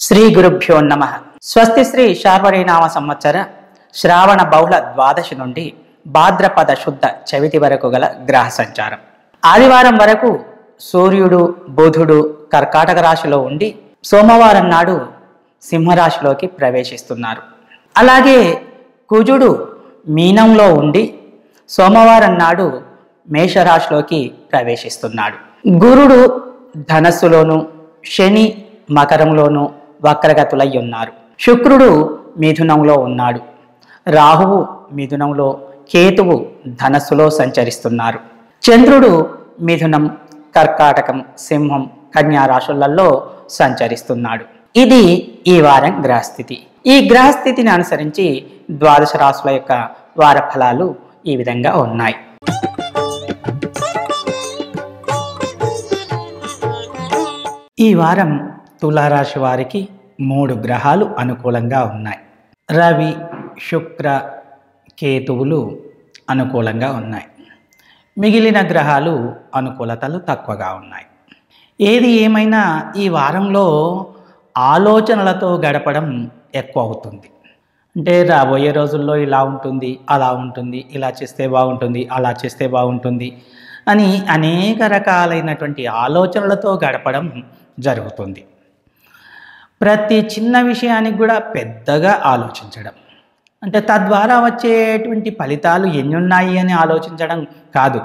శ్రీ గురుభ్యో నమ స్వస్తి శ్రీ శార్వరీనామ సంవత్సర శ్రావణ బహుళ ద్వాదశి నుండి భాద్రపద శుద్ధ చవితి వరకు గల గ్రహ సంచారం ఆదివారం వరకు సూర్యుడు బుధుడు కర్కాటక రాశిలో ఉండి సోమవారం నాడు సింహరాశిలోకి ప్రవేశిస్తున్నారు అలాగే కుజుడు మీనంలో ఉండి సోమవారం నాడు మేషరాశిలోకి ప్రవేశిస్తున్నాడు గురుడు ధనస్సులోను శని మకరంలోను వక్రగతులై ఉన్నారు శుక్రుడు మిథునంలో ఉన్నాడు రాహువు మిథునంలో కేతువు ధనస్సులో సంచరిస్తున్నారు చంద్రుడు మిథునం కర్కాటకం సింహం కన్యా రాశులలో సంచరిస్తున్నాడు ఇది ఈ వారం గ్రహస్థితి ఈ గ్రహస్థితిని అనుసరించి ద్వాదశ రాశుల యొక్క వార ఫలాలు ఈ విధంగా ఉన్నాయి ఈ వారం తులారాశి వారికి మూడు గ్రహాలు అనుకూలంగా ఉన్నాయి రవి శుక్ర కేతువులు అనుకూలంగా ఉన్నాయి మిగిలిన గ్రహాలు అనుకూలతలు తక్కువగా ఉన్నాయి ఏది ఏమైనా ఈ వారంలో ఆలోచనలతో గడపడం ఎక్కువ అవుతుంది అంటే రాబోయే రోజుల్లో ఇలా ఉంటుంది అలా ఉంటుంది ఇలా చేస్తే బాగుంటుంది అలా చేస్తే బాగుంటుంది అని అనేక రకాలైనటువంటి ఆలోచనలతో గడపడం జరుగుతుంది ప్రతి చిన్న విషయానికి కూడా పెద్దగా ఆలోచించడం అంటే తద్వారా వచ్చేటువంటి ఫలితాలు ఎన్ని ఉన్నాయి అని ఆలోచించడం కాదు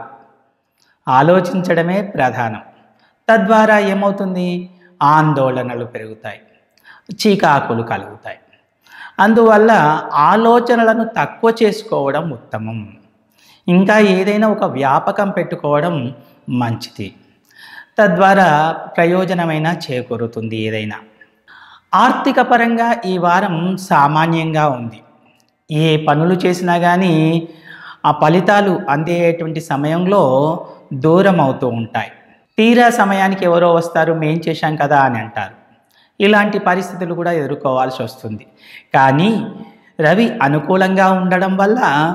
ఆలోచించడమే ప్రధానం తద్వారా ఏమవుతుంది ఆందోళనలు పెరుగుతాయి చీకాకులు కలుగుతాయి అందువల్ల ఆలోచనలను తక్కువ చేసుకోవడం ఉత్తమం ఇంకా ఏదైనా ఒక వ్యాపకం పెట్టుకోవడం మంచిది తద్వారా ప్రయోజనమైన చేకూరుతుంది ఏదైనా ఆర్థిక పరంగా ఈ వారం సామాన్యంగా ఉంది ఏ పనులు చేసినా కానీ ఆ ఫలితాలు అందేటువంటి సమయంలో దూరం అవుతూ ఉంటాయి తీరా సమయానికి ఎవరో వస్తారు మేం చేశాం కదా అని అంటారు ఇలాంటి పరిస్థితులు కూడా ఎదుర్కోవాల్సి వస్తుంది కానీ రవి అనుకూలంగా ఉండడం వల్ల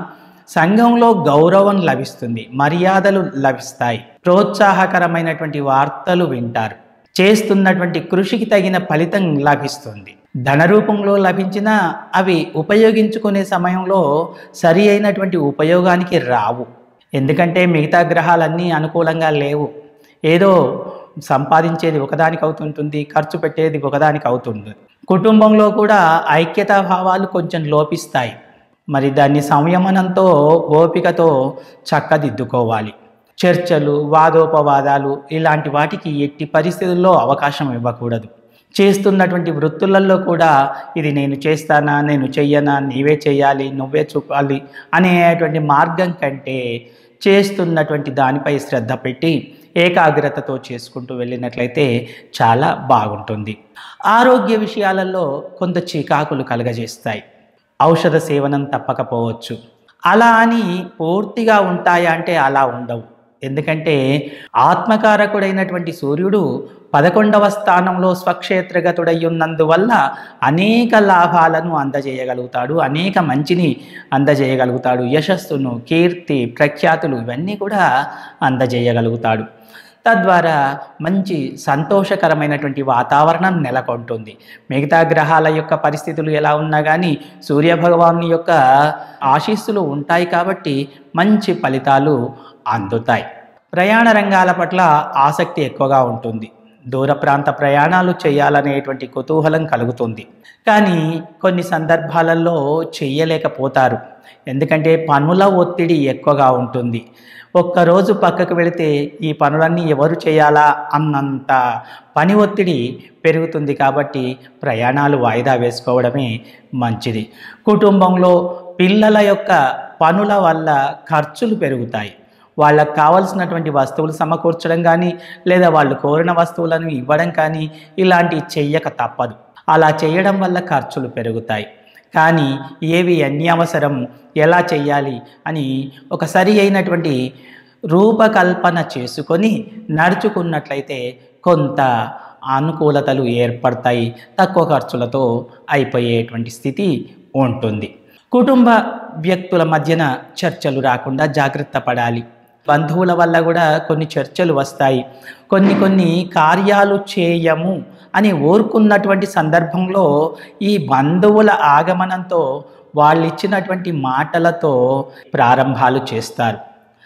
సంఘంలో గౌరవం లభిస్తుంది మర్యాదలు లభిస్తాయి ప్రోత్సాహకరమైనటువంటి వార్తలు వింటారు చేస్తున్నటువంటి కృషికి తగిన ఫలితం లభిస్తుంది ధన రూపంలో లభించిన అవి ఉపయోగించుకునే సమయంలో సరి అయినటువంటి ఉపయోగానికి రావు ఎందుకంటే మిగతా గ్రహాలన్నీ అనుకూలంగా లేవు ఏదో సంపాదించేది ఒకదానికి అవుతుంటుంది ఖర్చు పెట్టేది ఒకదానికి అవుతుంది కుటుంబంలో కూడా ఐక్యతా భావాలు కొంచెం లోపిస్తాయి మరి దాన్ని సంయమనంతో ఓపికతో చక్కదిద్దుకోవాలి చర్చలు వాదోపవాదాలు ఇలాంటి వాటికి ఎట్టి పరిస్థితుల్లో అవకాశం ఇవ్వకూడదు చేస్తున్నటువంటి వృత్తులలో కూడా ఇది నేను చేస్తానా నేను చెయ్యనా నీవే చేయాలి నువ్వే చూపాలి అనేటువంటి మార్గం కంటే చేస్తున్నటువంటి దానిపై శ్రద్ధ పెట్టి ఏకాగ్రతతో చేసుకుంటూ వెళ్ళినట్లయితే చాలా బాగుంటుంది ఆరోగ్య విషయాలలో కొంత చీకాకులు కలగజేస్తాయి ఔషధ సేవనం తప్పకపోవచ్చు అలా అని పూర్తిగా ఉంటాయా అంటే అలా ఉండవు ఎందుకంటే ఆత్మకారకుడైనటువంటి సూర్యుడు పదకొండవ స్థానంలో స్వక్షేత్రగతుడై ఉన్నందువల్ల అనేక లాభాలను అందజేయగలుగుతాడు అనేక మంచిని అందజేయగలుగుతాడు యశస్సును కీర్తి ప్రఖ్యాతులు ఇవన్నీ కూడా అందజేయగలుగుతాడు తద్వారా మంచి సంతోషకరమైనటువంటి వాతావరణం నెలకొంటుంది మిగతా గ్రహాల యొక్క పరిస్థితులు ఎలా ఉన్నా కానీ సూర్యభగవాను యొక్క ఆశీస్సులు ఉంటాయి కాబట్టి మంచి ఫలితాలు అందుతాయి ప్రయాణ రంగాల పట్ల ఆసక్తి ఎక్కువగా ఉంటుంది దూర ప్రాంత ప్రయాణాలు చేయాలనేటువంటి కుతూహలం కలుగుతుంది కానీ కొన్ని సందర్భాలలో చెయ్యలేకపోతారు ఎందుకంటే పనుల ఒత్తిడి ఎక్కువగా ఉంటుంది ఒక్కరోజు పక్కకు వెళితే ఈ పనులన్నీ ఎవరు చేయాలా అన్నంత పని ఒత్తిడి పెరుగుతుంది కాబట్టి ప్రయాణాలు వాయిదా వేసుకోవడమే మంచిది కుటుంబంలో పిల్లల యొక్క పనుల వల్ల ఖర్చులు పెరుగుతాయి వాళ్ళకు కావలసినటువంటి వస్తువులు సమకూర్చడం కానీ లేదా వాళ్ళు కోరిన వస్తువులను ఇవ్వడం కానీ ఇలాంటివి చెయ్యక తప్పదు అలా చేయడం వల్ల ఖర్చులు పెరుగుతాయి కానీ ఏవి అన్యవసరం ఎలా చెయ్యాలి అని ఒక సరి అయినటువంటి రూపకల్పన చేసుకొని నడుచుకున్నట్లయితే కొంత అనుకూలతలు ఏర్పడతాయి తక్కువ ఖర్చులతో అయిపోయేటువంటి స్థితి ఉంటుంది కుటుంబ వ్యక్తుల మధ్యన చర్చలు రాకుండా జాగ్రత్త పడాలి బంధువుల వల్ల కూడా కొన్ని చర్చలు వస్తాయి కొన్ని కొన్ని కార్యాలు చేయము అని ఊరుకున్నటువంటి సందర్భంలో ఈ బంధువుల ఆగమనంతో వాళ్ళు ఇచ్చినటువంటి మాటలతో ప్రారంభాలు చేస్తారు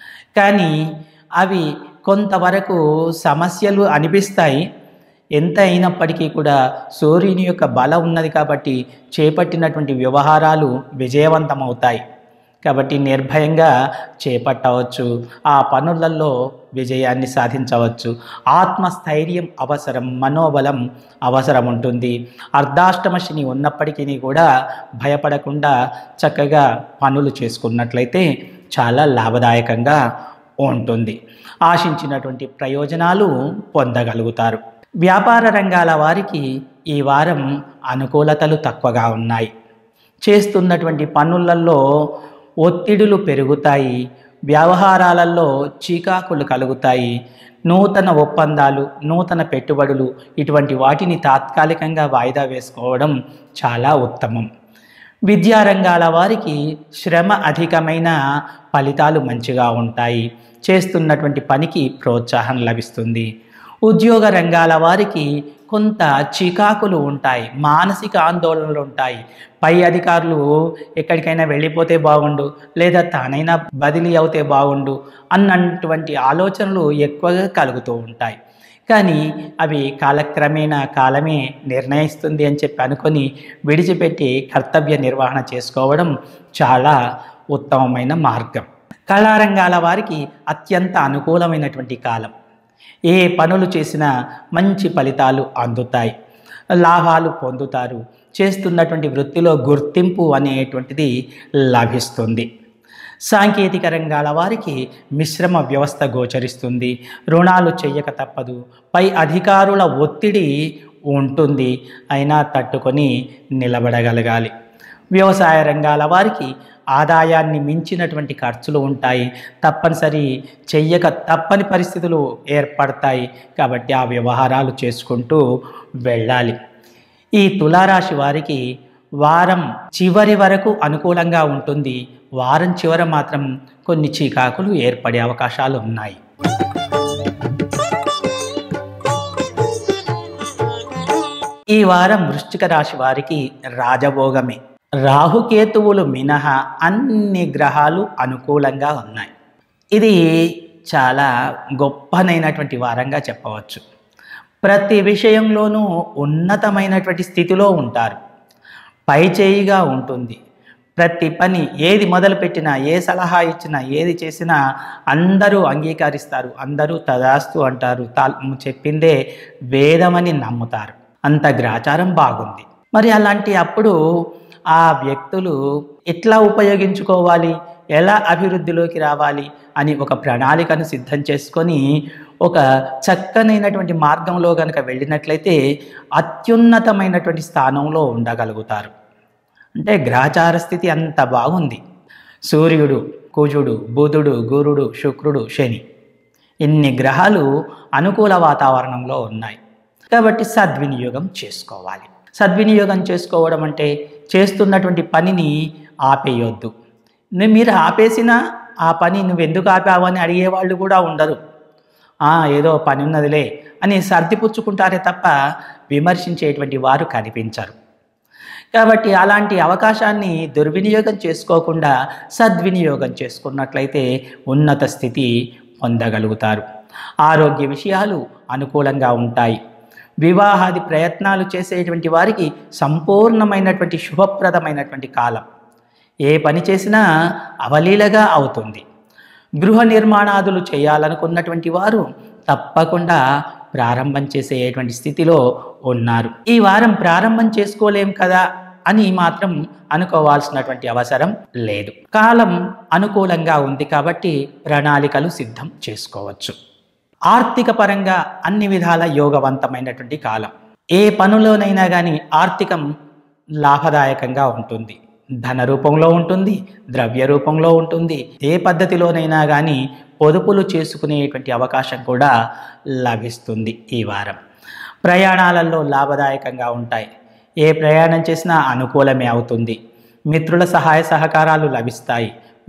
కానీ అవి కొంతవరకు సమస్యలు అనిపిస్తాయి ఎంత అయినప్పటికీ కూడా సూర్యుని యొక్క బలం ఉన్నది కాబట్టి చేపట్టినటువంటి వ్యవహారాలు విజయవంతమవుతాయి కాబట్టి నిర్భయంగా చేపట్టవచ్చు ఆ పనులలో విజయాన్ని సాధించవచ్చు ఆత్మస్థైర్యం అవసరం మనోబలం అవసరం ఉంటుంది అర్ధాష్టమ శని ఉన్నప్పటికీ కూడా భయపడకుండా చక్కగా పనులు చేసుకున్నట్లయితే చాలా లాభదాయకంగా ఉంటుంది ఆశించినటువంటి ప్రయోజనాలు పొందగలుగుతారు వ్యాపార రంగాల వారికి ఈ వారం అనుకూలతలు తక్కువగా ఉన్నాయి చేస్తున్నటువంటి పనులలో ఒత్తిడులు పెరుగుతాయి వ్యవహారాలలో చీకాకులు కలుగుతాయి నూతన ఒప్పందాలు నూతన పెట్టుబడులు ఇటువంటి వాటిని తాత్కాలికంగా వాయిదా వేసుకోవడం చాలా ఉత్తమం విద్యారంగాల వారికి శ్రమ అధికమైన ఫలితాలు మంచిగా ఉంటాయి చేస్తున్నటువంటి పనికి ప్రోత్సాహం లభిస్తుంది ఉద్యోగ రంగాల వారికి కొంత చికాకులు ఉంటాయి మానసిక ఆందోళనలు ఉంటాయి పై అధికారులు ఎక్కడికైనా వెళ్ళిపోతే బాగుండు లేదా తానైనా బదిలీ అవుతే బాగుండు అన్నటువంటి ఆలోచనలు ఎక్కువగా కలుగుతూ ఉంటాయి కానీ అవి కాలక్రమేణా కాలమే నిర్ణయిస్తుంది అని చెప్పి అనుకొని విడిచిపెట్టి కర్తవ్య నిర్వహణ చేసుకోవడం చాలా ఉత్తమమైన మార్గం కళారంగాల వారికి అత్యంత అనుకూలమైనటువంటి కాలం ఏ పనులు చేసినా మంచి ఫలితాలు అందుతాయి లాభాలు పొందుతారు చేస్తున్నటువంటి వృత్తిలో గుర్తింపు అనేటువంటిది లభిస్తుంది సాంకేతిక రంగాల వారికి మిశ్రమ వ్యవస్థ గోచరిస్తుంది రుణాలు చెయ్యక తప్పదు పై అధికారుల ఒత్తిడి ఉంటుంది అయినా తట్టుకొని నిలబడగలగాలి వ్యవసాయ రంగాల వారికి ఆదాయాన్ని మించినటువంటి ఖర్చులు ఉంటాయి తప్పనిసరి చెయ్యక తప్పని పరిస్థితులు ఏర్పడతాయి కాబట్టి ఆ వ్యవహారాలు చేసుకుంటూ వెళ్ళాలి ఈ తులారాశి వారికి వారం చివరి వరకు అనుకూలంగా ఉంటుంది వారం చివర మాత్రం కొన్ని చీకాకులు ఏర్పడే అవకాశాలు ఉన్నాయి ఈ వారం వృశ్చిక రాశి వారికి రాజభోగమే రాహుకేతువులు మినహా అన్ని గ్రహాలు అనుకూలంగా ఉన్నాయి ఇది చాలా గొప్పనైనటువంటి వారంగా చెప్పవచ్చు ప్రతి విషయంలోనూ ఉన్నతమైనటువంటి స్థితిలో ఉంటారు పై చేయిగా ఉంటుంది ప్రతి పని ఏది మొదలుపెట్టినా ఏ సలహా ఇచ్చినా ఏది చేసినా అందరూ అంగీకరిస్తారు అందరూ తదాస్తు అంటారు తా చెప్పిందే వేదమని నమ్ముతారు అంత గ్రాచారం బాగుంది మరి అలాంటి అప్పుడు ఆ వ్యక్తులు ఎట్లా ఉపయోగించుకోవాలి ఎలా అభివృద్ధిలోకి రావాలి అని ఒక ప్రణాళికను సిద్ధం చేసుకొని ఒక చక్కనైనటువంటి మార్గంలో కనుక వెళ్ళినట్లయితే అత్యున్నతమైనటువంటి స్థానంలో ఉండగలుగుతారు అంటే గ్రహచార స్థితి అంత బాగుంది సూర్యుడు కుజుడు బుధుడు గురుడు శుక్రుడు శని ఇన్ని గ్రహాలు అనుకూల వాతావరణంలో ఉన్నాయి కాబట్టి సద్వినియోగం చేసుకోవాలి సద్వినియోగం చేసుకోవడం అంటే చేస్తున్నటువంటి పనిని ఆపేయొద్దు ను- మీరు ఆపేసినా ఆ పని నువ్వు ఎందుకు ఆపావని అడిగేవాళ్ళు కూడా ఉండరు "ఆ, ఏదో పని ఉన్నదిలే అని సర్దిపుచ్చుకుంటారే తప్ప విమర్శించేటువంటి వారు కనిపించరు కాబట్టి అలాంటి అవకాశాన్ని దుర్వినియోగం చేసుకోకుండా సద్వినియోగం చేసుకున్నట్లయితే ఉన్నత స్థితి పొందగలుగుతారు ఆరోగ్య విషయాలు అనుకూలంగా ఉంటాయి వివాహాది ప్రయత్నాలు చేసేటువంటి వారికి సంపూర్ణమైనటువంటి శుభప్రదమైనటువంటి కాలం ఏ పని చేసినా అవలీలగా అవుతుంది గృహ నిర్మాణాదులు చేయాలనుకున్నటువంటి వారు తప్పకుండా ప్రారంభం చేసేటువంటి స్థితిలో ఉన్నారు ఈ వారం ప్రారంభం చేసుకోలేం కదా అని మాత్రం అనుకోవాల్సినటువంటి అవసరం లేదు కాలం అనుకూలంగా ఉంది కాబట్టి ప్రణాళికలు సిద్ధం చేసుకోవచ్చు ఆర్థిక పరంగా అన్ని విధాల యోగవంతమైనటువంటి కాలం ఏ పనులోనైనా కానీ ఆర్థికం లాభదాయకంగా ఉంటుంది ధన రూపంలో ఉంటుంది ద్రవ్య రూపంలో ఉంటుంది ఏ పద్ధతిలోనైనా కానీ పొదుపులు చేసుకునేటువంటి అవకాశం కూడా లభిస్తుంది ఈ వారం ప్రయాణాలలో లాభదాయకంగా ఉంటాయి ఏ ప్రయాణం చేసినా అనుకూలమే అవుతుంది మిత్రుల సహాయ సహకారాలు లభిస్తాయి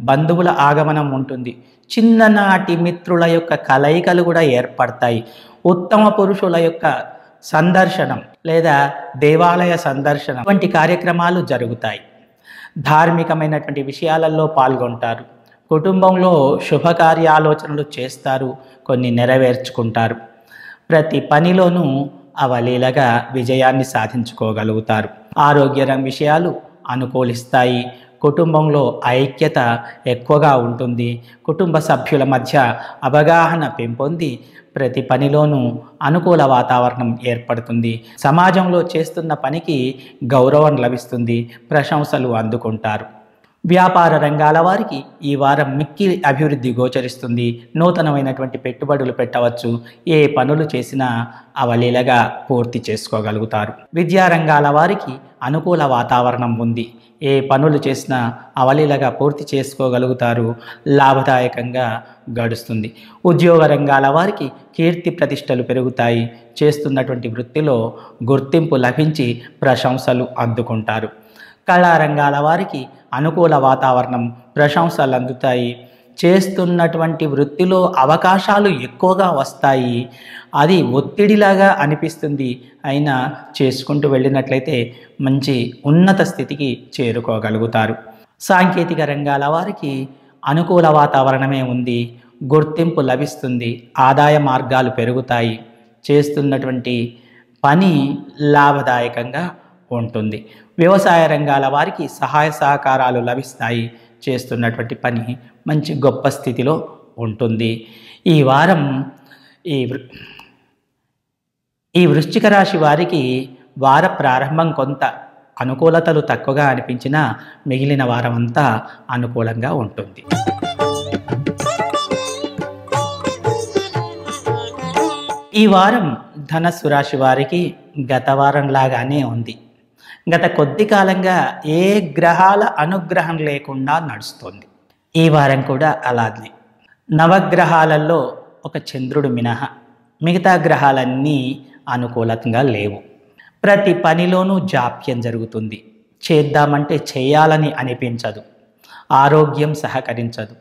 బంధువుల ఆగమనం ఉంటుంది చిన్ననాటి మిత్రుల యొక్క కలయికలు కూడా ఏర్పడతాయి ఉత్తమ పురుషుల యొక్క సందర్శనం లేదా దేవాలయ సందర్శనం వంటి కార్యక్రమాలు జరుగుతాయి ధార్మికమైనటువంటి విషయాలలో పాల్గొంటారు కుటుంబంలో శుభకార్యాలోచనలు చేస్తారు కొన్ని నెరవేర్చుకుంటారు ప్రతి పనిలోనూ అవలీలగా విజయాన్ని సాధించుకోగలుగుతారు ఆరోగ్య రంగ విషయాలు అనుకూలిస్తాయి కుటుంబంలో ఐక్యత ఎక్కువగా ఉంటుంది కుటుంబ సభ్యుల మధ్య అవగాహన పెంపొంది ప్రతి పనిలోనూ అనుకూల వాతావరణం ఏర్పడుతుంది సమాజంలో చేస్తున్న పనికి గౌరవం లభిస్తుంది ప్రశంసలు అందుకుంటారు వ్యాపార రంగాల వారికి ఈ వారం మిక్కిలి అభివృద్ధి గోచరిస్తుంది నూతనమైనటువంటి పెట్టుబడులు పెట్టవచ్చు ఏ పనులు చేసినా అవలీలగా పూర్తి చేసుకోగలుగుతారు విద్యా రంగాల వారికి అనుకూల వాతావరణం ఉంది ఏ పనులు చేసినా అవలీలగా పూర్తి చేసుకోగలుగుతారు లాభదాయకంగా గడుస్తుంది ఉద్యోగ రంగాల వారికి కీర్తి ప్రతిష్టలు పెరుగుతాయి చేస్తున్నటువంటి వృత్తిలో గుర్తింపు లభించి ప్రశంసలు అందుకుంటారు కళారంగాల వారికి అనుకూల వాతావరణం ప్రశంసలు అందుతాయి చేస్తున్నటువంటి వృత్తిలో అవకాశాలు ఎక్కువగా వస్తాయి అది ఒత్తిడిలాగా అనిపిస్తుంది అయినా చేసుకుంటూ వెళ్ళినట్లయితే మంచి ఉన్నత స్థితికి చేరుకోగలుగుతారు సాంకేతిక రంగాల వారికి అనుకూల వాతావరణమే ఉంది గుర్తింపు లభిస్తుంది ఆదాయ మార్గాలు పెరుగుతాయి చేస్తున్నటువంటి పని లాభదాయకంగా ఉంటుంది వ్యవసాయ రంగాల వారికి సహాయ సహకారాలు లభిస్తాయి చేస్తున్నటువంటి పని మంచి గొప్ప స్థితిలో ఉంటుంది ఈ వారం ఈ వృ- ఈ వృశ్చిక రాశి వారికి వార ప్రారంభం కొంత అనుకూలతలు తక్కువగా అనిపించినా మిగిలిన వారం అంతా అనుకూలంగా ఉంటుంది ఈ వారం ధనస్సు రాశి వారికి గత వారం లాగానే ఉంది గత కొద్ది కాలంగా ఏ గ్రహాల అనుగ్రహం లేకుండా నడుస్తుంది ఈ వారం కూడా అలాగే నవగ్రహాలలో ఒక చంద్రుడు మినహా మిగతా గ్రహాలన్నీ అనుకూలంగా లేవు ప్రతి పనిలోనూ జాప్యం జరుగుతుంది చేద్దామంటే చేయాలని అనిపించదు ఆరోగ్యం సహకరించదు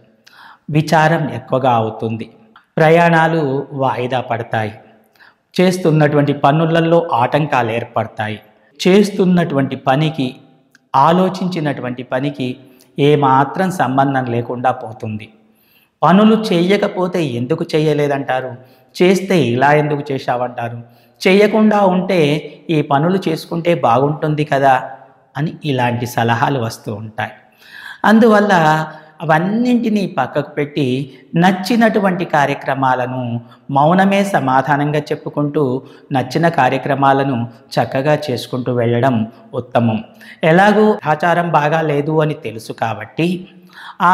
విచారం ఎక్కువగా అవుతుంది ప్రయాణాలు వాయిదా పడతాయి చేస్తున్నటువంటి పనులలో ఆటంకాలు ఏర్పడతాయి చేస్తున్నటువంటి పనికి ఆలోచించినటువంటి పనికి ఏమాత్రం సంబంధం లేకుండా పోతుంది పనులు చేయకపోతే ఎందుకు చేయలేదంటారు చేస్తే ఇలా ఎందుకు చేశావంటారు చేయకుండా ఉంటే ఈ పనులు చేసుకుంటే బాగుంటుంది కదా అని ఇలాంటి సలహాలు వస్తూ ఉంటాయి అందువల్ల అవన్నింటినీ పక్కకు పెట్టి నచ్చినటువంటి కార్యక్రమాలను మౌనమే సమాధానంగా చెప్పుకుంటూ నచ్చిన కార్యక్రమాలను చక్కగా చేసుకుంటూ వెళ్ళడం ఉత్తమం ఎలాగూ ఆచారం బాగా లేదు అని తెలుసు కాబట్టి ఆ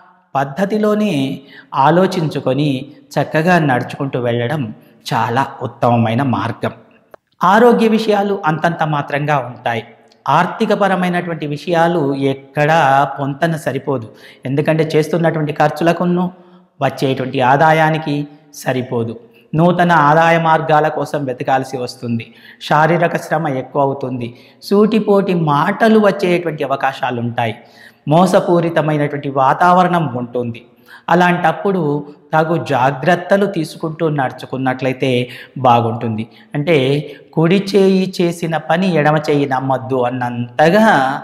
పద్ధతిలోనే ఆలోచించుకొని చక్కగా నడుచుకుంటూ వెళ్ళడం చాలా ఉత్తమమైన మార్గం ఆరోగ్య విషయాలు అంతంత మాత్రంగా ఉంటాయి ఆర్థికపరమైనటువంటి విషయాలు ఎక్కడా పొంతన సరిపోదు ఎందుకంటే చేస్తున్నటువంటి ఖర్చులకును వచ్చేటువంటి ఆదాయానికి సరిపోదు నూతన ఆదాయ మార్గాల కోసం వెతకాల్సి వస్తుంది శారీరక శ్రమ ఎక్కువ అవుతుంది సూటిపోటి మాటలు వచ్చేటువంటి అవకాశాలు ఉంటాయి మోసపూరితమైనటువంటి వాతావరణం ఉంటుంది అలాంటప్పుడు తగు జాగ్రత్తలు తీసుకుంటూ నడుచుకున్నట్లయితే బాగుంటుంది అంటే కుడి చేయి చేసిన పని ఎడమ చేయి నమ్మద్దు అన్నంతగా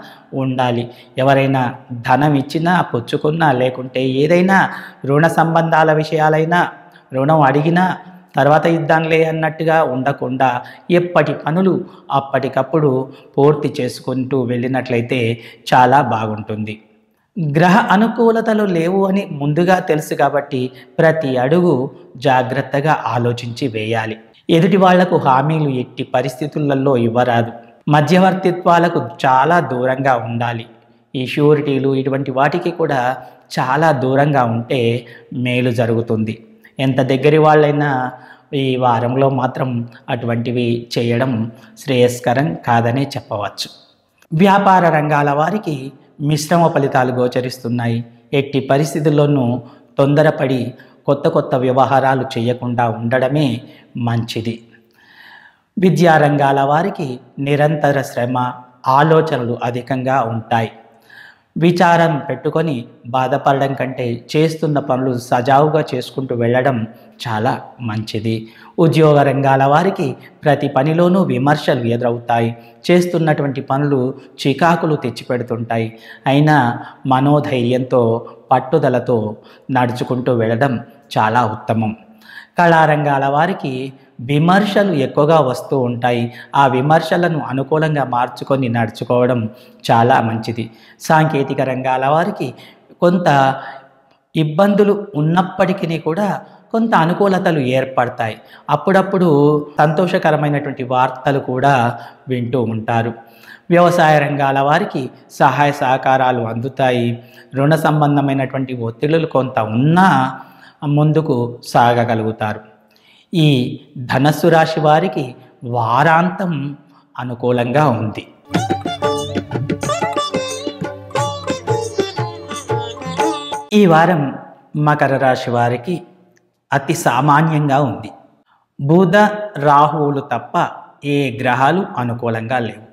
ఉండాలి ఎవరైనా ధనం ఇచ్చినా పుచ్చుకున్నా లేకుంటే ఏదైనా రుణ సంబంధాల విషయాలైనా రుణం అడిగినా తర్వాత ఇద్దాంలే అన్నట్టుగా ఉండకుండా ఎప్పటి పనులు అప్పటికప్పుడు పూర్తి చేసుకుంటూ వెళ్ళినట్లయితే చాలా బాగుంటుంది గ్రహ అనుకూలతలు లేవు అని ముందుగా తెలుసు కాబట్టి ప్రతి అడుగు జాగ్రత్తగా ఆలోచించి వేయాలి ఎదుటి వాళ్లకు హామీలు ఎట్టి పరిస్థితులలో ఇవ్వరాదు మధ్యవర్తిత్వాలకు చాలా దూరంగా ఉండాలి ఈ షూరిటీలు ఇటువంటి వాటికి కూడా చాలా దూరంగా ఉంటే మేలు జరుగుతుంది ఎంత దగ్గరి వాళ్ళైనా ఈ వారంలో మాత్రం అటువంటివి చేయడం శ్రేయస్కరం కాదనే చెప్పవచ్చు వ్యాపార రంగాల వారికి మిశ్రమ ఫలితాలు గోచరిస్తున్నాయి ఎట్టి పరిస్థితుల్లోనూ తొందరపడి కొత్త కొత్త వ్యవహారాలు చేయకుండా ఉండడమే మంచిది విద్యా రంగాల వారికి నిరంతర శ్రమ ఆలోచనలు అధికంగా ఉంటాయి విచారం పెట్టుకొని బాధపడడం కంటే చేస్తున్న పనులు సజావుగా చేసుకుంటూ వెళ్ళడం చాలా మంచిది ఉద్యోగ రంగాల వారికి ప్రతి పనిలోనూ విమర్శలు ఎదురవుతాయి చేస్తున్నటువంటి పనులు చికాకులు తెచ్చిపెడుతుంటాయి అయినా మనోధైర్యంతో పట్టుదలతో నడుచుకుంటూ వెళ్ళడం చాలా ఉత్తమం కళారంగాల వారికి విమర్శలు ఎక్కువగా వస్తూ ఉంటాయి ఆ విమర్శలను అనుకూలంగా మార్చుకొని నడుచుకోవడం చాలా మంచిది సాంకేతిక రంగాల వారికి కొంత ఇబ్బందులు ఉన్నప్పటికీ కూడా కొంత అనుకూలతలు ఏర్పడతాయి అప్పుడప్పుడు సంతోషకరమైనటువంటి వార్తలు కూడా వింటూ ఉంటారు వ్యవసాయ రంగాల వారికి సహాయ సహకారాలు అందుతాయి రుణ సంబంధమైనటువంటి ఒత్తిడులు కొంత ఉన్నా ముందుకు సాగగలుగుతారు ఈ ధనస్సు రాశి వారికి వారాంతం అనుకూలంగా ఉంది ఈ వారం మకర రాశి వారికి అతి సామాన్యంగా ఉంది బుధ రాహువులు తప్ప ఏ గ్రహాలు అనుకూలంగా లేవు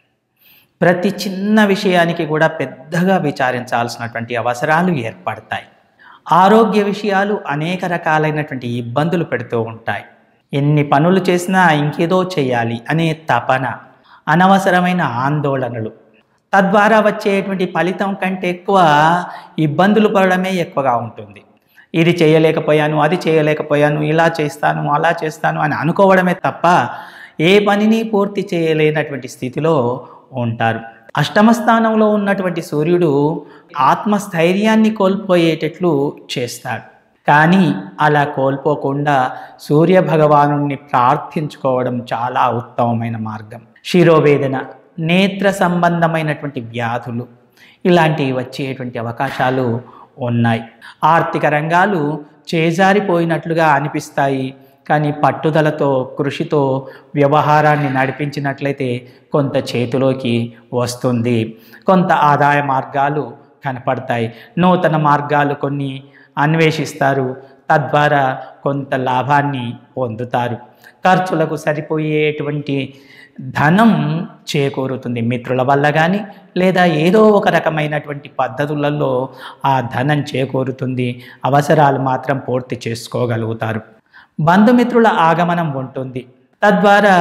ప్రతి చిన్న విషయానికి కూడా పెద్దగా విచారించాల్సినటువంటి అవసరాలు ఏర్పడతాయి ఆరోగ్య విషయాలు అనేక రకాలైనటువంటి ఇబ్బందులు పెడుతూ ఉంటాయి ఎన్ని పనులు చేసినా ఇంకేదో చేయాలి అనే తపన అనవసరమైన ఆందోళనలు తద్వారా వచ్చేటువంటి ఫలితం కంటే ఎక్కువ ఇబ్బందులు పడడమే ఎక్కువగా ఉంటుంది ఇది చేయలేకపోయాను అది చేయలేకపోయాను ఇలా చేస్తాను అలా చేస్తాను అని అనుకోవడమే తప్ప ఏ పనిని పూర్తి చేయలేనటువంటి స్థితిలో ఉంటారు అష్టమ స్థానంలో ఉన్నటువంటి సూర్యుడు ఆత్మస్థైర్యాన్ని కోల్పోయేటట్లు చేస్తాడు కానీ అలా కోల్పోకుండా సూర్య భగవాను ప్రార్థించుకోవడం చాలా ఉత్తమమైన మార్గం శిరోవేదన నేత్ర సంబంధమైనటువంటి వ్యాధులు ఇలాంటివి వచ్చేటువంటి అవకాశాలు ఉన్నాయి ఆర్థిక రంగాలు చేజారిపోయినట్లుగా అనిపిస్తాయి కానీ పట్టుదలతో కృషితో వ్యవహారాన్ని నడిపించినట్లయితే కొంత చేతిలోకి వస్తుంది కొంత ఆదాయ మార్గాలు కనపడతాయి నూతన మార్గాలు కొన్ని అన్వేషిస్తారు తద్వారా కొంత లాభాన్ని పొందుతారు ఖర్చులకు సరిపోయేటువంటి ధనం చేకూరుతుంది మిత్రుల వల్ల కానీ లేదా ఏదో ఒక రకమైనటువంటి పద్ధతులలో ఆ ధనం చేకూరుతుంది అవసరాలు మాత్రం పూర్తి చేసుకోగలుగుతారు బంధుమిత్రుల ఆగమనం ఉంటుంది తద్వారా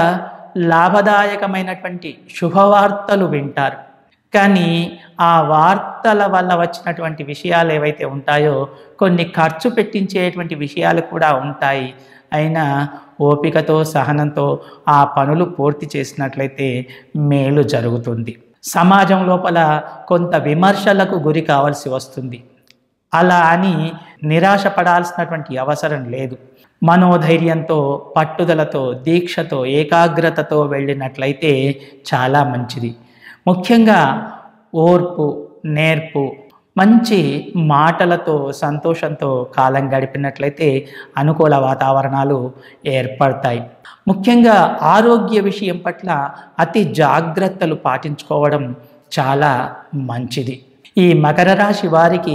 లాభదాయకమైనటువంటి శుభవార్తలు వింటారు కానీ ఆ వార్తల వల్ల వచ్చినటువంటి విషయాలు ఏవైతే ఉంటాయో కొన్ని ఖర్చు పెట్టించేటువంటి విషయాలు కూడా ఉంటాయి అయినా ఓపికతో సహనంతో ఆ పనులు పూర్తి చేసినట్లయితే మేలు జరుగుతుంది సమాజం లోపల కొంత విమర్శలకు గురి కావాల్సి వస్తుంది అలా అని నిరాశ పడాల్సినటువంటి అవసరం లేదు మనోధైర్యంతో పట్టుదలతో దీక్షతో ఏకాగ్రతతో వెళ్ళినట్లయితే చాలా మంచిది ముఖ్యంగా ఓర్పు నేర్పు మంచి మాటలతో సంతోషంతో కాలం గడిపినట్లయితే అనుకూల వాతావరణాలు ఏర్పడతాయి ముఖ్యంగా ఆరోగ్య విషయం పట్ల అతి జాగ్రత్తలు పాటించుకోవడం చాలా మంచిది ఈ మకర రాశి వారికి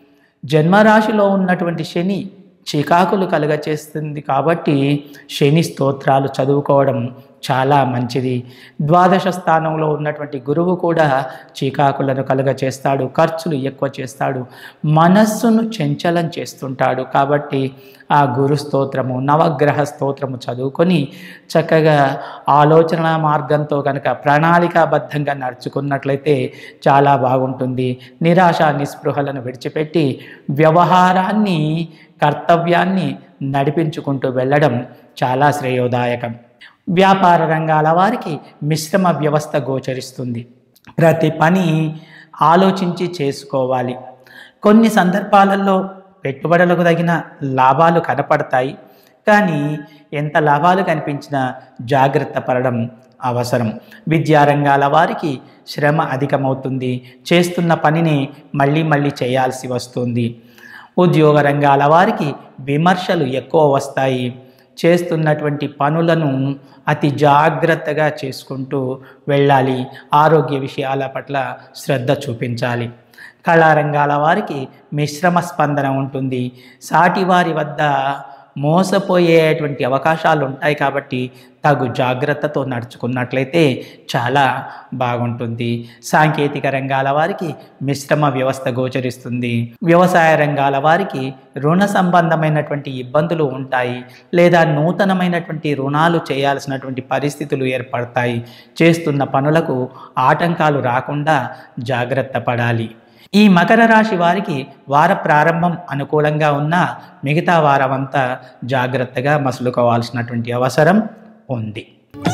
జన్మరాశిలో ఉన్నటువంటి శని చికాకులు కలుగచేస్తుంది కాబట్టి శని స్తోత్రాలు చదువుకోవడం చాలా మంచిది ద్వాదశ స్థానంలో ఉన్నటువంటి గురువు కూడా చికాకులను కలుగ చేస్తాడు ఖర్చులు ఎక్కువ చేస్తాడు మనస్సును చంచలం చేస్తుంటాడు కాబట్టి ఆ గురు స్తోత్రము నవగ్రహ స్తోత్రము చదువుకొని చక్కగా ఆలోచన మార్గంతో కనుక ప్రణాళికాబద్ధంగా నడుచుకున్నట్లయితే చాలా బాగుంటుంది నిరాశ నిస్పృహలను విడిచిపెట్టి వ్యవహారాన్ని కర్తవ్యాన్ని నడిపించుకుంటూ వెళ్ళడం చాలా శ్రేయోదాయకం వ్యాపార రంగాల వారికి మిశ్రమ వ్యవస్థ గోచరిస్తుంది ప్రతి పని ఆలోచించి చేసుకోవాలి కొన్ని సందర్భాలలో పెట్టుబడులకు తగిన లాభాలు కనపడతాయి కానీ ఎంత లాభాలు కనిపించినా జాగ్రత్త పడడం అవసరం విద్యారంగాల వారికి శ్రమ అధికమవుతుంది చేస్తున్న పనిని మళ్ళీ మళ్ళీ చేయాల్సి వస్తుంది ఉద్యోగ రంగాల వారికి విమర్శలు ఎక్కువ వస్తాయి చేస్తున్నటువంటి పనులను అతి జాగ్రత్తగా చేసుకుంటూ వెళ్ళాలి ఆరోగ్య విషయాల పట్ల శ్రద్ధ చూపించాలి కళారంగాల వారికి మిశ్రమ స్పందన ఉంటుంది సాటి వారి వద్ద మోసపోయేటువంటి అవకాశాలు ఉంటాయి కాబట్టి తగు జాగ్రత్తతో నడుచుకున్నట్లయితే చాలా బాగుంటుంది సాంకేతిక రంగాల వారికి మిశ్రమ వ్యవస్థ గోచరిస్తుంది వ్యవసాయ రంగాల వారికి రుణ సంబంధమైనటువంటి ఇబ్బందులు ఉంటాయి లేదా నూతనమైనటువంటి రుణాలు చేయాల్సినటువంటి పరిస్థితులు ఏర్పడతాయి చేస్తున్న పనులకు ఆటంకాలు రాకుండా జాగ్రత్త పడాలి ఈ మకర రాశి వారికి వార ప్రారంభం అనుకూలంగా ఉన్న మిగతా వారమంతా జాగ్రత్తగా మసులుకోవాల్సినటువంటి అవసరం ఉంది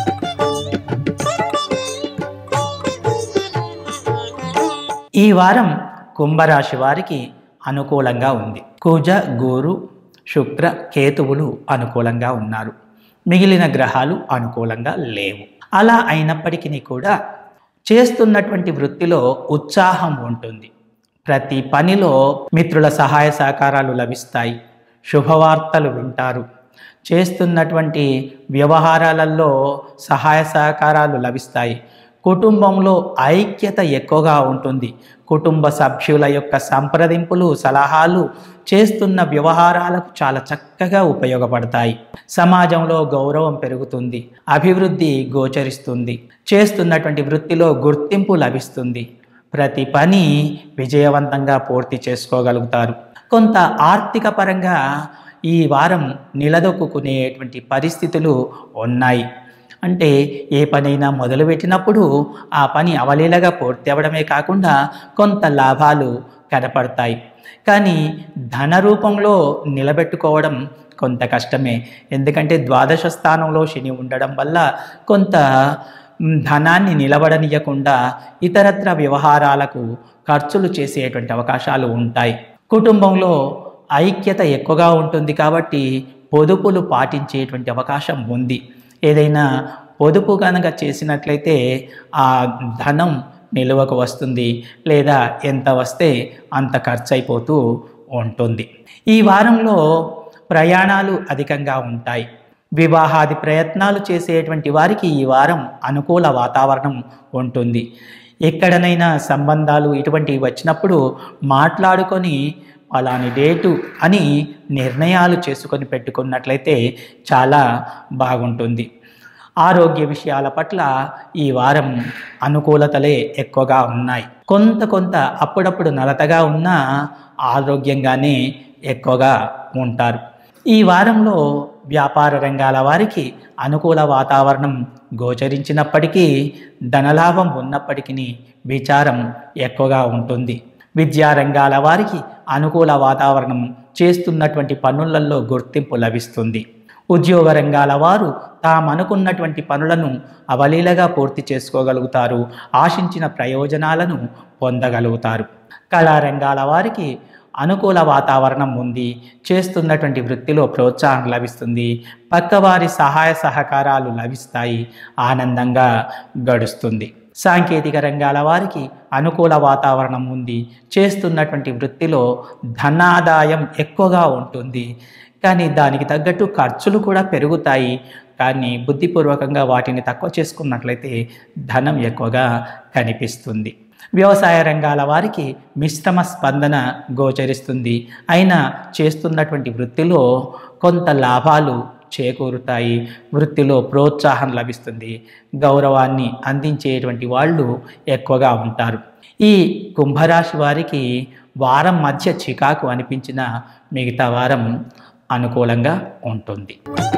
ఈ వారం కుంభరాశి వారికి అనుకూలంగా ఉంది కుజ గురు శుక్ర కేతువులు అనుకూలంగా ఉన్నారు మిగిలిన గ్రహాలు అనుకూలంగా లేవు అలా అయినప్పటికీ కూడా చేస్తున్నటువంటి వృత్తిలో ఉత్సాహం ఉంటుంది ప్రతి పనిలో మిత్రుల సహాయ సహకారాలు లభిస్తాయి శుభవార్తలు వింటారు చేస్తున్నటువంటి వ్యవహారాలలో సహాయ సహకారాలు లభిస్తాయి కుటుంబంలో ఐక్యత ఎక్కువగా ఉంటుంది కుటుంబ సభ్యుల యొక్క సంప్రదింపులు సలహాలు చేస్తున్న వ్యవహారాలకు చాలా చక్కగా ఉపయోగపడతాయి సమాజంలో గౌరవం పెరుగుతుంది అభివృద్ధి గోచరిస్తుంది చేస్తున్నటువంటి వృత్తిలో గుర్తింపు లభిస్తుంది ప్రతి పని విజయవంతంగా పూర్తి చేసుకోగలుగుతారు కొంత ఆర్థిక పరంగా ఈ వారం నిలదొక్కునేటువంటి పరిస్థితులు ఉన్నాయి అంటే ఏ పనైనా మొదలుపెట్టినప్పుడు ఆ పని అవలీలగా పూర్తి అవ్వడమే కాకుండా కొంత లాభాలు కనపడతాయి కానీ ధన రూపంలో నిలబెట్టుకోవడం కొంత కష్టమే ఎందుకంటే ద్వాదశ స్థానంలో శని ఉండడం వల్ల కొంత మ్, ధనాన్ని నిలబడనీయకుండా ఇతరత్ర వ్యవహారాలకు ఖర్చులు చేసేటువంటి అవకాశాలు ఉంటాయి కుటుంబంలో ఐక్యత ఎక్కువగా ఉంటుంది కాబట్టి పొదుపులు పాటించేటువంటి అవకాశం ఉంది ఏదైనా పొదుపు కనుక చేసినట్లయితే ఆ ధనం నిల్వకు వస్తుంది లేదా ఎంత వస్తే అంత ఖర్చు అయిపోతూ ఉంటుంది ఈ వారంలో ప్రయాణాలు అధికంగా ఉంటాయి వివాహాది ప్రయత్నాలు చేసేటువంటి వారికి ఈ వారం అనుకూల వాతావరణం ఉంటుంది ఎక్కడనైనా సంబంధాలు ఇటువంటివి వచ్చినప్పుడు మాట్లాడుకొని అలాని డేటు అని నిర్ణయాలు చేసుకొని పెట్టుకున్నట్లయితే చాలా బాగుంటుంది ఆరోగ్య విషయాల పట్ల ఈ వారం అనుకూలతలే ఎక్కువగా ఉన్నాయి కొంత కొంత అప్పుడప్పుడు నలతగా ఉన్న ఆరోగ్యంగానే ఎక్కువగా ఉంటారు ఈ వారంలో వ్యాపార రంగాల వారికి అనుకూల వాతావరణం గోచరించినప్పటికీ ధనలాభం ఉన్నప్పటికీ విచారం ఎక్కువగా ఉంటుంది విద్యా రంగాల వారికి అనుకూల వాతావరణం చేస్తున్నటువంటి పనులలో గుర్తింపు లభిస్తుంది ఉద్యోగ రంగాల వారు తామనుకున్నటువంటి పనులను అవలీలగా పూర్తి చేసుకోగలుగుతారు ఆశించిన ప్రయోజనాలను పొందగలుగుతారు కళారంగాల వారికి అనుకూల వాతావరణం ఉంది చేస్తున్నటువంటి వృత్తిలో ప్రోత్సాహం లభిస్తుంది పక్కవారి సహాయ సహకారాలు లభిస్తాయి ఆనందంగా గడుస్తుంది సాంకేతిక రంగాల వారికి అనుకూల వాతావరణం ఉంది చేస్తున్నటువంటి వృత్తిలో ధనాదాయం ఎక్కువగా ఉంటుంది కానీ దానికి తగ్గట్టు ఖర్చులు కూడా పెరుగుతాయి కానీ బుద్ధిపూర్వకంగా వాటిని తక్కువ చేసుకున్నట్లయితే ధనం ఎక్కువగా కనిపిస్తుంది వ్యవసాయ రంగాల వారికి మిశ్రమ స్పందన గోచరిస్తుంది అయినా చేస్తున్నటువంటి వృత్తిలో కొంత లాభాలు చేకూరుతాయి వృత్తిలో ప్రోత్సాహం లభిస్తుంది గౌరవాన్ని అందించేటువంటి వాళ్ళు ఎక్కువగా ఉంటారు ఈ కుంభరాశి వారికి వారం మధ్య చికాకు అనిపించిన మిగతా వారం అనుకూలంగా ఉంటుంది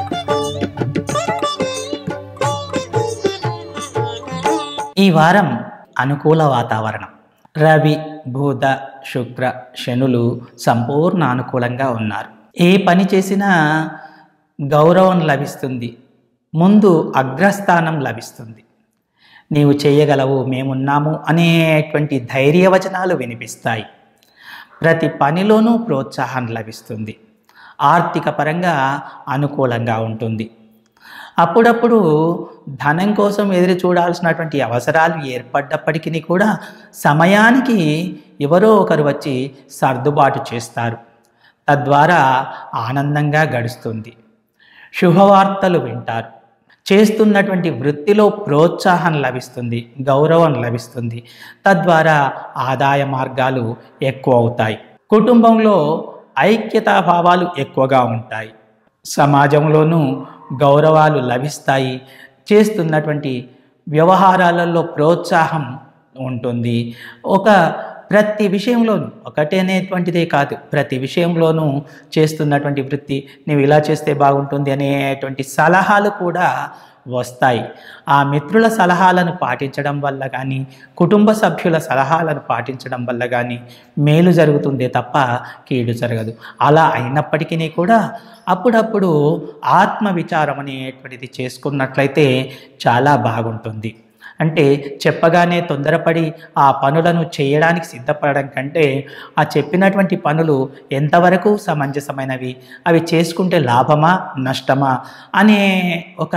ఈ వారం అనుకూల వాతావరణం రవి బుధ శుక్ర శనులు సంపూర్ణ అనుకూలంగా ఉన్నారు ఏ పని చేసినా గౌరవం లభిస్తుంది ముందు అగ్రస్థానం లభిస్తుంది నీవు చేయగలవు మేమున్నాము అనేటువంటి ధైర్యవచనాలు వినిపిస్తాయి ప్రతి పనిలోనూ ప్రోత్సాహం లభిస్తుంది ఆర్థిక పరంగా అనుకూలంగా ఉంటుంది అప్పుడప్పుడు ధనం కోసం ఎదురు చూడాల్సినటువంటి అవసరాలు ఏర్పడ్డప్పటికీ కూడా సమయానికి ఎవరో ఒకరు వచ్చి సర్దుబాటు చేస్తారు తద్వారా ఆనందంగా గడుస్తుంది శుభవార్తలు వింటారు చేస్తున్నటువంటి వృత్తిలో ప్రోత్సాహం లభిస్తుంది గౌరవం లభిస్తుంది తద్వారా ఆదాయ మార్గాలు ఎక్కువ అవుతాయి కుటుంబంలో ఐక్యతా భావాలు ఎక్కువగా ఉంటాయి సమాజంలోనూ గౌరవాలు లభిస్తాయి చేస్తున్నటువంటి వ్యవహారాలలో ప్రోత్సాహం ఉంటుంది ఒక ప్రతి విషయంలోనూ ఒకటేనేటువంటిదే కాదు ప్రతి విషయంలోనూ చేస్తున్నటువంటి వృత్తి నువ్వు ఇలా చేస్తే బాగుంటుంది అనేటువంటి సలహాలు కూడా వస్తాయి ఆ మిత్రుల సలహాలను పాటించడం వల్ల కానీ కుటుంబ సభ్యుల సలహాలను పాటించడం వల్ల కానీ మేలు జరుగుతుందే తప్ప కీడు జరగదు అలా అయినప్పటికీ కూడా అప్పుడప్పుడు ఆత్మ విచారం అనేటువంటిది చేసుకున్నట్లయితే చాలా బాగుంటుంది అంటే చెప్పగానే తొందరపడి ఆ పనులను చేయడానికి సిద్ధపడడం కంటే ఆ చెప్పినటువంటి పనులు ఎంతవరకు సమంజసమైనవి అవి చేసుకుంటే లాభమా నష్టమా అనే ఒక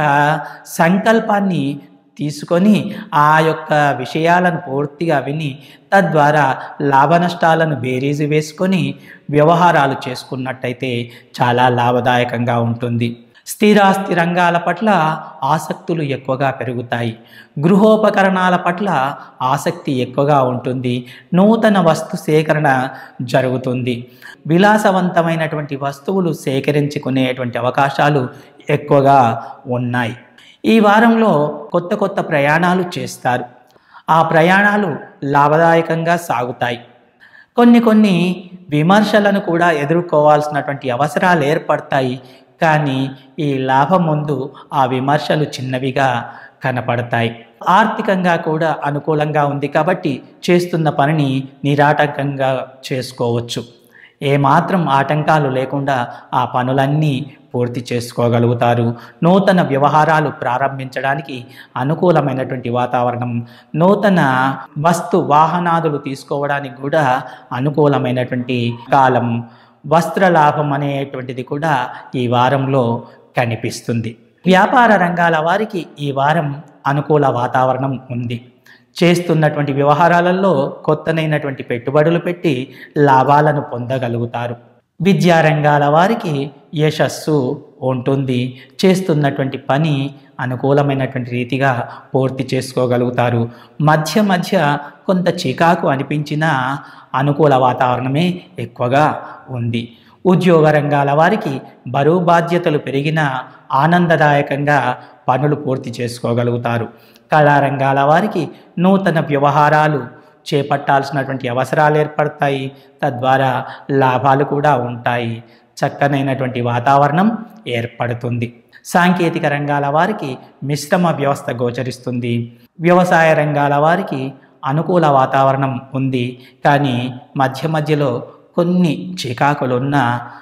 సంకల్పాన్ని తీసుకొని ఆ యొక్క విషయాలను పూర్తిగా విని తద్వారా లాభ నష్టాలను బేరీజు వేసుకొని వ్యవహారాలు చేసుకున్నట్టయితే చాలా లాభదాయకంగా ఉంటుంది స్థిరాస్తి రంగాల పట్ల ఆసక్తులు ఎక్కువగా పెరుగుతాయి గృహోపకరణాల పట్ల ఆసక్తి ఎక్కువగా ఉంటుంది నూతన వస్తు సేకరణ జరుగుతుంది విలాసవంతమైనటువంటి వస్తువులు సేకరించుకునేటువంటి అవకాశాలు ఎక్కువగా ఉన్నాయి ఈ వారంలో కొత్త కొత్త ప్రయాణాలు చేస్తారు ఆ ప్రయాణాలు లాభదాయకంగా సాగుతాయి కొన్ని కొన్ని విమర్శలను కూడా ఎదుర్కోవాల్సినటువంటి అవసరాలు ఏర్పడతాయి కానీ ఈ లాభం ముందు ఆ విమర్శలు చిన్నవిగా కనపడతాయి ఆర్థికంగా కూడా అనుకూలంగా ఉంది కాబట్టి చేస్తున్న పనిని నిరాటంకంగా చేసుకోవచ్చు ఏమాత్రం ఆటంకాలు లేకుండా ఆ పనులన్నీ పూర్తి చేసుకోగలుగుతారు నూతన వ్యవహారాలు ప్రారంభించడానికి అనుకూలమైనటువంటి వాతావరణం నూతన వస్తు వాహనాదులు తీసుకోవడానికి కూడా అనుకూలమైనటువంటి కాలం వస్త్ర లాభం అనేటువంటిది కూడా ఈ వారంలో కనిపిస్తుంది వ్యాపార రంగాల వారికి ఈ వారం అనుకూల వాతావరణం ఉంది చేస్తున్నటువంటి వ్యవహారాలలో కొత్తనైనటువంటి పెట్టుబడులు పెట్టి లాభాలను పొందగలుగుతారు విద్యా రంగాల వారికి యశస్సు ఉంటుంది చేస్తున్నటువంటి పని అనుకూలమైనటువంటి రీతిగా పూర్తి చేసుకోగలుగుతారు మధ్య మధ్య కొంత చికాకు అనిపించిన అనుకూల వాతావరణమే ఎక్కువగా ఉంది ఉద్యోగ రంగాల వారికి బరువు బాధ్యతలు పెరిగిన ఆనందదాయకంగా పనులు పూర్తి చేసుకోగలుగుతారు కళారంగాల వారికి నూతన వ్యవహారాలు చేపట్టాల్సినటువంటి అవసరాలు ఏర్పడతాయి తద్వారా లాభాలు కూడా ఉంటాయి చక్కనైనటువంటి వాతావరణం ఏర్పడుతుంది సాంకేతిక రంగాల వారికి మిశ్రమ వ్యవస్థ గోచరిస్తుంది వ్యవసాయ రంగాల వారికి అనుకూల వాతావరణం ఉంది కానీ మధ్య మధ్యలో కొన్ని చికాకులున్న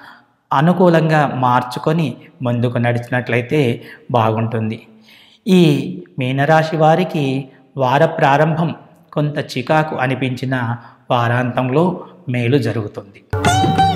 అనుకూలంగా మార్చుకొని ముందుకు నడిచినట్లయితే బాగుంటుంది ఈ మీనరాశి వారికి వార ప్రారంభం కొంత చికాకు అనిపించిన వారాంతంలో మేలు జరుగుతుంది